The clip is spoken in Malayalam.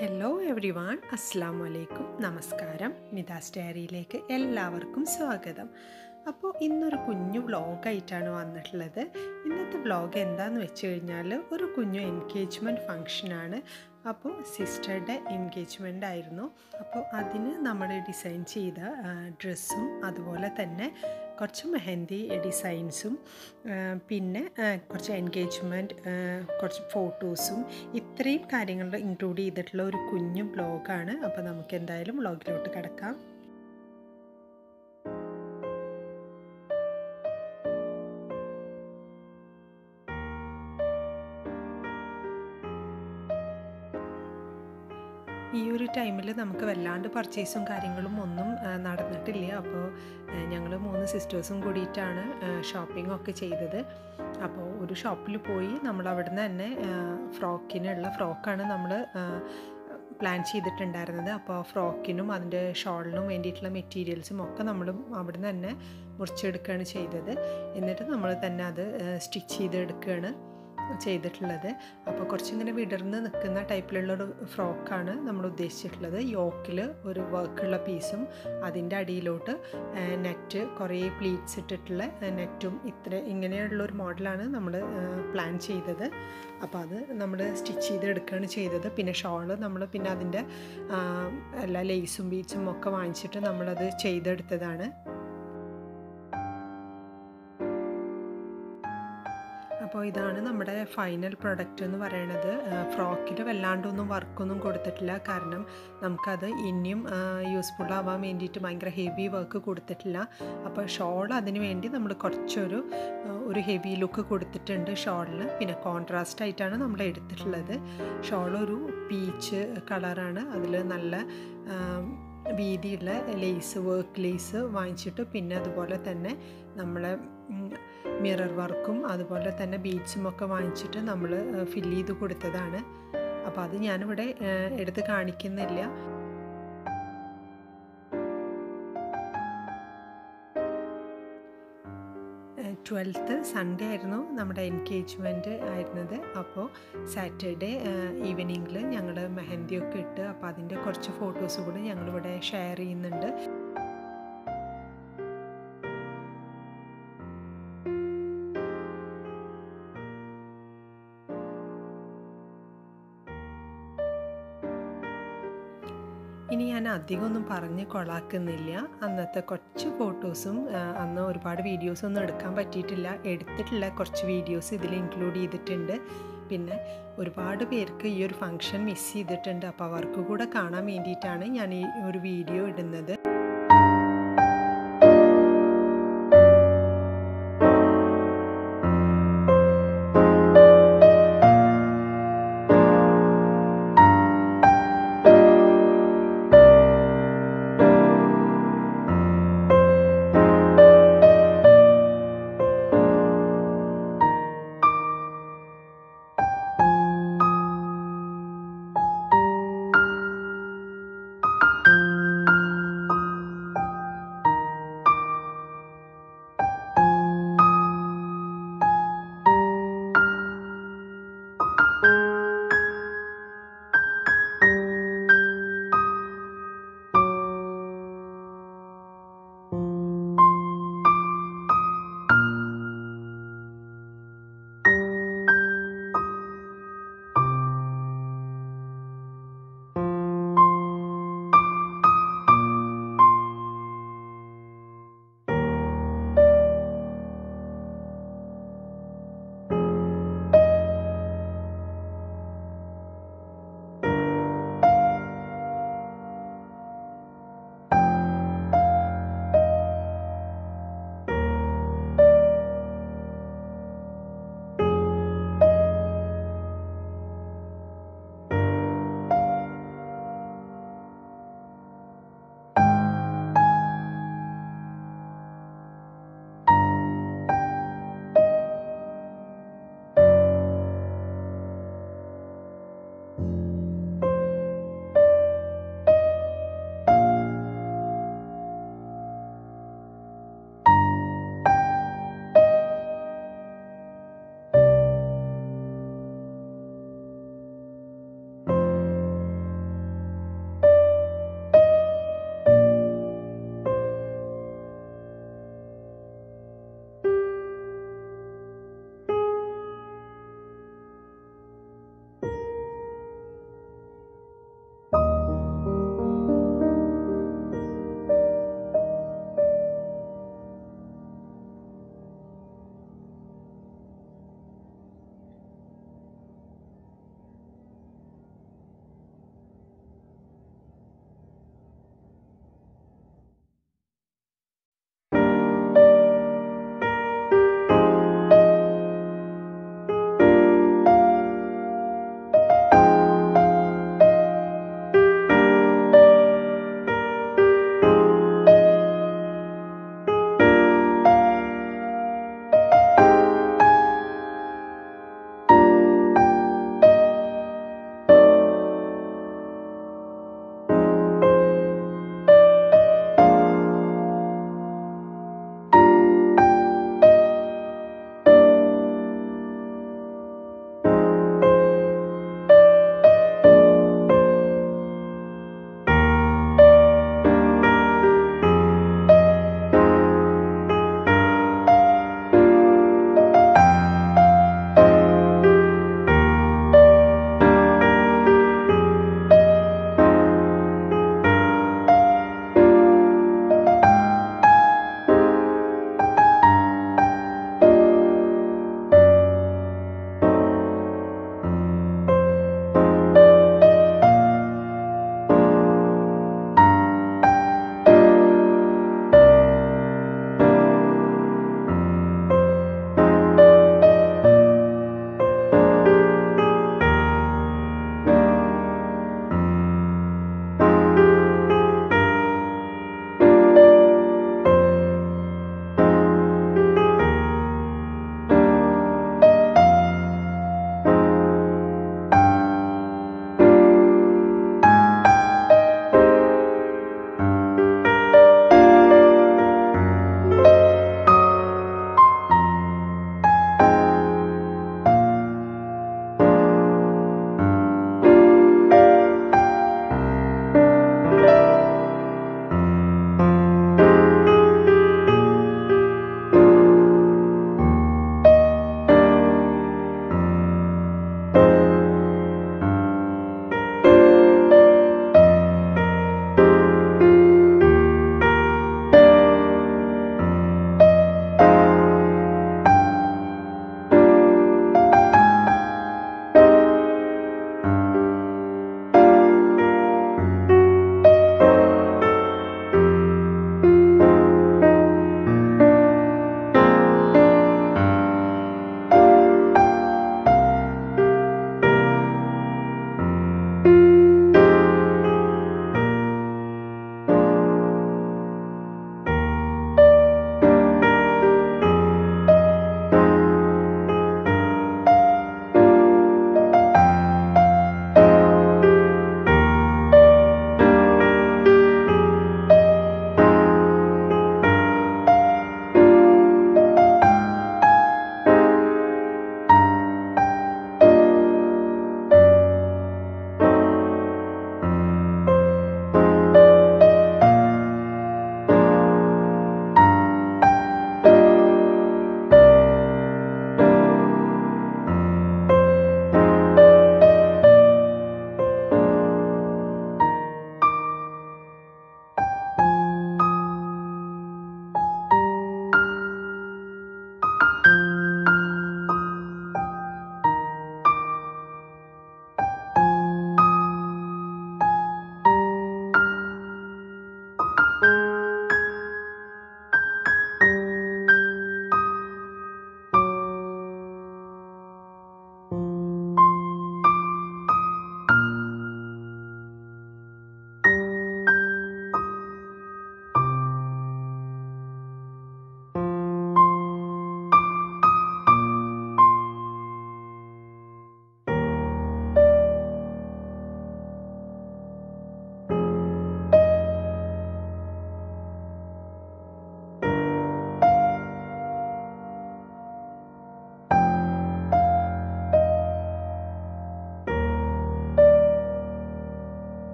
ഹലോ എവ്രി വൺ അസ്സാം വലൈക്കും നമസ്കാരം മിതാസ് ഡയറിയിലേക്ക് എല്ലാവർക്കും സ്വാഗതം അപ്പോൾ ഇന്നൊരു കുഞ്ഞു വ്ളോഗായിട്ടാണ് വന്നിട്ടുള്ളത് ഇന്നത്തെ വ്ളോഗ് എന്താന്ന് വെച്ച് കഴിഞ്ഞാൽ ഒരു കുഞ്ഞു എൻഗേജ്മെൻറ്റ് ഫങ്ഷനാണ് അപ്പോൾ സിസ്റ്ററുടെ എൻഗേജ്മെൻ്റ് ആയിരുന്നു അപ്പോൾ അതിന് നമ്മൾ ഡിസൈൻ ചെയ്ത ഡ്രസ്സും അതുപോലെ തന്നെ കുറച്ച് മെഹന്തി ഡിസൈൻസും പിന്നെ കുറച്ച് എൻഗേജ്മെൻറ്റ് കുറച്ച് ഫോട്ടോസും ഇത്രയും കാര്യങ്ങൾ ഇൻക്ലൂഡ് ചെയ്തിട്ടുള്ള ഒരു കുഞ്ഞു ബ്ലോഗാണ് അപ്പോൾ നമുക്ക് എന്തായാലും വ്ളോഗിലോട്ട് കിടക്കാം ഈ ഒരു ടൈമിൽ നമുക്ക് വല്ലാണ്ട് പർച്ചേസും കാര്യങ്ങളും ഒന്നും നടന്നിട്ടില്ല അപ്പോൾ ഞങ്ങൾ മൂന്ന് സിസ്റ്റേഴ്സും കൂടിയിട്ടാണ് ഷോപ്പിംഗ് ഒക്കെ ചെയ്തത് അപ്പോൾ ഒരു ഷോപ്പിൽ പോയി നമ്മൾ അവിടുന്ന് തന്നെ ഫ്രോക്കിനുള്ള ഫ്രോക്കാണ് നമ്മൾ പ്ലാൻ ചെയ്തിട്ടുണ്ടായിരുന്നത് അപ്പോൾ ഫ്രോക്കിനും അതിൻ്റെ ഷോളിനും വേണ്ടിയിട്ടുള്ള മെറ്റീരിയൽസും ഒക്കെ നമ്മൾ അവിടുന്ന് തന്നെ മുറിച്ചെടുക്കുകയാണ് ചെയ്തത് എന്നിട്ട് നമ്മൾ തന്നെ അത് സ്റ്റിച്ച് ചെയ്തെടുക്കുകയാണ് ചെയ്തിട്ടുള്ളത് അപ്പോൾ കുറച്ചിങ്ങനെ വിടർന്ന് നിൽക്കുന്ന ടൈപ്പിലുള്ളൊരു ഫ്രോക്കാണ് നമ്മൾ ഉദ്ദേശിച്ചിട്ടുള്ളത് യോക്കിൽ ഒരു വർക്കുള്ള പീസും അതിൻ്റെ അടിയിലോട്ട് നെറ്റ് കുറേ പ്ലീറ്റ്സ് ഇട്ടിട്ടുള്ള നെറ്റും ഇത്ര ഇങ്ങനെയുള്ളൊരു മോഡലാണ് നമ്മൾ പ്ലാൻ ചെയ്തത് അപ്പോൾ അത് നമ്മൾ സ്റ്റിച്ച് ചെയ്തെടുക്കുകയാണ് ചെയ്തത് പിന്നെ ഷോള് നമ്മൾ പിന്നെ അതിൻ്റെ എല്ലാ ലേസും ബീച്ചും ഒക്കെ വാങ്ങിച്ചിട്ട് നമ്മളത് ചെയ്തെടുത്തതാണ് അപ്പോൾ ഇതാണ് നമ്മുടെ ഫൈനൽ പ്രൊഡക്റ്റ് എന്ന് പറയുന്നത് ഫ്രോക്കിൽ വല്ലാണ്ടൊന്നും വർക്കൊന്നും കൊടുത്തിട്ടില്ല കാരണം നമുക്കത് ഇനിയും യൂസ്ഫുൾ ആവാൻ വേണ്ടിയിട്ട് ഭയങ്കര ഹെവി വർക്ക് കൊടുത്തിട്ടില്ല അപ്പോൾ ഷോൾ അതിന് വേണ്ടി നമ്മൾ കുറച്ചൊരു ഒരു ഹെവി ലുക്ക് കൊടുത്തിട്ടുണ്ട് ഷോളിന് പിന്നെ കോൺട്രാസ്റ്റ് ആയിട്ടാണ് നമ്മൾ എടുത്തിട്ടുള്ളത് ഷോൾ ഒരു പീച്ച് കളറാണ് അതിൽ നല്ല വീതിയുള്ള ലേസ് വർക്ക് ലേസ് വാങ്ങിച്ചിട്ട് പിന്നെ അതുപോലെ തന്നെ നമ്മളെ മിറർ വർക്കും അതുപോലെ തന്നെ ബീഡ്സും ഒക്കെ വാങ്ങിച്ചിട്ട് നമ്മൾ ഫില്ല് ചെയ്ത് കൊടുത്തതാണ് അപ്പോൾ അത് ഞാനിവിടെ എടുത്ത് കാണിക്കുന്നില്ല ട്വൽത്ത് സൺഡേ ആയിരുന്നു നമ്മുടെ എൻഗേജ്മെൻറ്റ് ആയിരുന്നത് അപ്പോൾ സാറ്റർഡേ ഈവനിങ്ങിൽ ഞങ്ങൾ മെഹന്തിയൊക്കെ ഇട്ട് അപ്പോൾ അതിൻ്റെ കുറച്ച് ഫോട്ടോസ് കൂടി ഞങ്ങളിവിടെ ഷെയർ ചെയ്യുന്നുണ്ട് ഇനി ഞാൻ അധികമൊന്നും പറഞ്ഞ് കൊളാക്കുന്നില്ല അന്നത്തെ കുറച്ച് ഫോട്ടോസും അന്ന് ഒരുപാട് വീഡിയോസ് ഒന്നും എടുക്കാൻ പറ്റിയിട്ടില്ല എടുത്തിട്ടുള്ള കുറച്ച് വീഡിയോസ് ഇതിൽ ഇൻക്ലൂഡ് ചെയ്തിട്ടുണ്ട് പിന്നെ ഒരുപാട് പേർക്ക് ഈ ഒരു ഫങ്ഷൻ മിസ് ചെയ്തിട്ടുണ്ട് അപ്പോൾ അവർക്ക് കൂടെ കാണാൻ വേണ്ടിയിട്ടാണ് ഞാൻ ഈ ഒരു വീഡിയോ ഇടുന്നത്